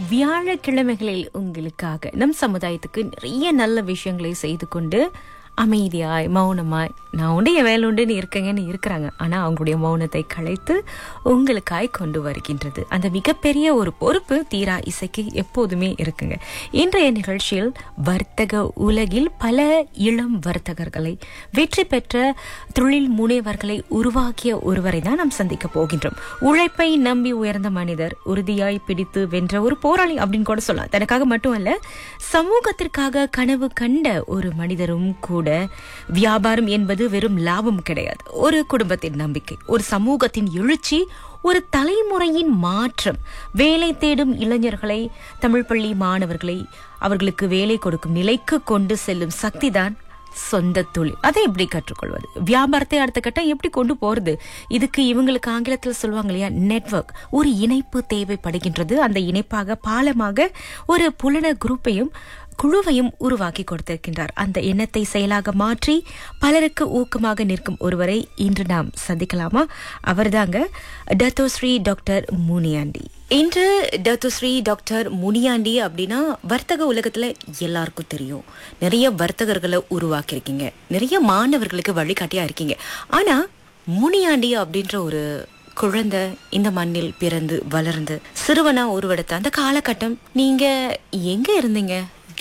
வியாழக்கிழமைகளில் உங்களுக்காக நம் சமுதாயத்துக்கு நிறைய நல்ல விஷயங்களை செய்து கொண்டு அமைதியாய் மௌனமாய் நான் உண்டு என் வேலை உண்டுன்னு இருக்கேங்கன்னு இருக்கிறாங்க ஆனா அவங்களுடைய மௌனத்தை கலைத்து உங்களுக்காய் கொண்டு வருகின்றது அந்த மிகப்பெரிய ஒரு பொறுப்பு தீரா இசைக்கு எப்போதுமே இருக்குங்க இன்றைய நிகழ்ச்சியில் வர்த்தக உலகில் பல இளம் வர்த்தகர்களை வெற்றி பெற்ற தொழில் முனைவர்களை உருவாக்கிய ஒருவரை தான் நாம் சந்திக்க போகின்றோம் உழைப்பை நம்பி உயர்ந்த மனிதர் உறுதியாய் பிடித்து வென்ற ஒரு போராளி அப்படின்னு கூட சொல்லலாம் தனக்காக மட்டுமல்ல சமூகத்திற்காக கனவு கண்ட ஒரு மனிதரும் கூட வியாபாரம் என்பது வெறும் லாபம் கிடையாது ஒரு குடும்பத்தின் நம்பிக்கை ஒரு சமூகத்தின் எழுச்சி ஒரு தலைமுறையின் மாற்றம் வேலை தேடும் இளைஞர்களை தமிழ் பள்ளி மாணவர்களை அவர்களுக்கு வேலை கொடுக்கும் நிலைக்கு கொண்டு செல்லும் சக்திதான் சொந்த தொழில் அதை எப்படி கற்றுக்கொள்வது வியாபாரத்தை அடுத்த கட்டம் எப்படி கொண்டு போறது இதுக்கு இவங்களுக்கு ஆங்கிலத்தில் சொல்லுவாங்க இல்லையா நெட்வொர்க் ஒரு இணைப்பு தேவைப்படுகின்றது அந்த இணைப்பாக பாலமாக ஒரு புலன குரூப்பையும் குழுவையும் உருவாக்கி கொடுத்திருக்கின்றார் அந்த எண்ணத்தை செயலாக மாற்றி பலருக்கு ஊக்கமாக நிற்கும் ஒருவரை இன்று நாம் சந்திக்கலாமா அவர்தாங்க டத்தோஸ்ரீ டாக்டர் முனியாண்டி இன்று டத்தோஸ்ரீ டாக்டர் முனியாண்டி அப்படின்னா வர்த்தக உலகத்துல எல்லாருக்கும் தெரியும் நிறைய வர்த்தகர்களை உருவாக்கியிருக்கீங்க நிறைய மாணவர்களுக்கு வழிகாட்டியா இருக்கீங்க ஆனா முனியாண்டி அப்படின்ற ஒரு குழந்தை இந்த மண்ணில் பிறந்து வளர்ந்து சிறுவனா உருவெடுத்த அந்த காலகட்டம் நீங்க எங்க இருந்தீங்க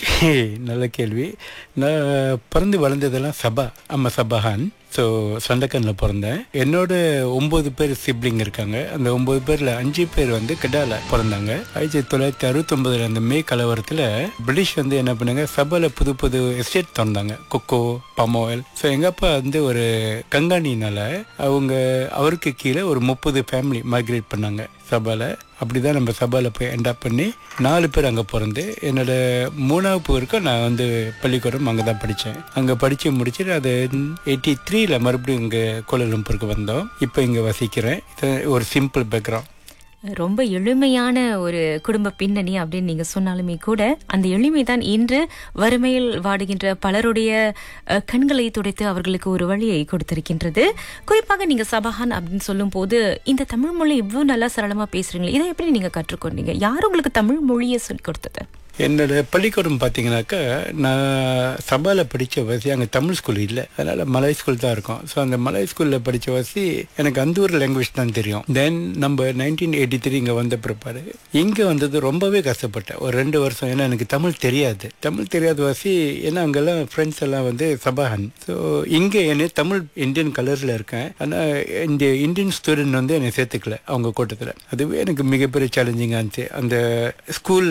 நல்ல கேள்வி நான் பிறந்து வளர்ந்ததெல்லாம் சபா அம்மா சபாஹான் ஸோ சண்டக்கனில் பிறந்தேன் என்னோட ஒம்பது பேர் சிப்ளிங் இருக்காங்க அந்த ஒம்பது பேரில் அஞ்சு பேர் வந்து கிடால பிறந்தாங்க ஆயிரத்தி தொள்ளாயிரத்தி அறுபத்தொம்பதுல அந்த மே கலவரத்தில் பிரிட்டிஷ் வந்து என்ன பண்ணாங்க சபாவில் புது புது எஸ்டேட் திறந்தாங்க கொக்கோ பம் ஆயில் ஸோ எங்கள் அப்பா வந்து ஒரு கங்காணினால அவங்க அவருக்கு கீழே ஒரு முப்பது ஃபேமிலி மைக்ரேட் பண்ணாங்க சபாவில் அப்படிதான் நம்ம சபாவில் போய் என்டாப் பண்ணி நாலு பேர் அங்கே பிறந்து என்னோட மூணாவது வரைக்கும் நான் வந்து பள்ளிக்கூடம் அங்கே தான் படித்தேன் அங்கே படித்து முடிச்சுட்டு அது எயிட்டி த்ரீல மறுபடியும் இங்கே கோலலம்பூருக்கு வந்தோம் இப்போ இங்கே வசிக்கிறேன் இது ஒரு சிம்பிள் பேக்ரவுண்ட் ரொம்ப எளிமையான ஒரு குடும்ப பின்னணி அப்படின்னு நீங்க சொன்னாலுமே கூட அந்த எளிமைதான் இன்று வறுமையில் வாடுகின்ற பலருடைய அஹ், கண்களை துடைத்து அவர்களுக்கு ஒரு வழியை கொடுத்திருக்கின்றது குறிப்பாக நீங்க சபஹான் அப்படின்னு சொல்லும் போது இந்த தமிழ் மொழி இவ்வளவு நல்லா சரளமா பேசுறீங்களே இதை எப்படி நீங்க கற்றுக்கொண்டீங்க யார் உங்களுக்கு தமிழ் மொழியை சொல்லி கொடுத்தது என்னோட பள்ளிக்கூடம் பார்த்தீங்கன்னாக்கா நான் சபாவில் படித்த வசி அங்கே தமிழ் ஸ்கூல் இல்லை அதனால் மலாய் ஸ்கூல் தான் இருக்கும் ஸோ அந்த மலாய் ஸ்கூலில் படித்த வசி எனக்கு அந்த ஒரு லாங்குவேஜ் தான் தெரியும் தென் நம்ம நைன்டீன் எயிட்டி த்ரீ இங்கே வந்த பிற்பாடு இங்கே வந்தது ரொம்பவே கஷ்டப்பட்டேன் ஒரு ரெண்டு வருஷம் ஏன்னா எனக்கு தமிழ் தெரியாது தமிழ் தெரியாத வசி ஏன்னா அங்கெல்லாம் ஃப்ரெண்ட்ஸ் எல்லாம் வந்து சபாஹன் ஸோ இங்கே என்ன தமிழ் இந்தியன் கலரில் இருக்கேன் ஆனால் இந்த இந்தியன் ஸ்டூடெண்ட் வந்து என்னை சேர்த்துக்கல அவங்க கூட்டத்தில் அதுவே எனக்கு மிகப்பெரிய சேலஞ்சிங்காக இருந்துச்சு அந்த ஸ்கூல்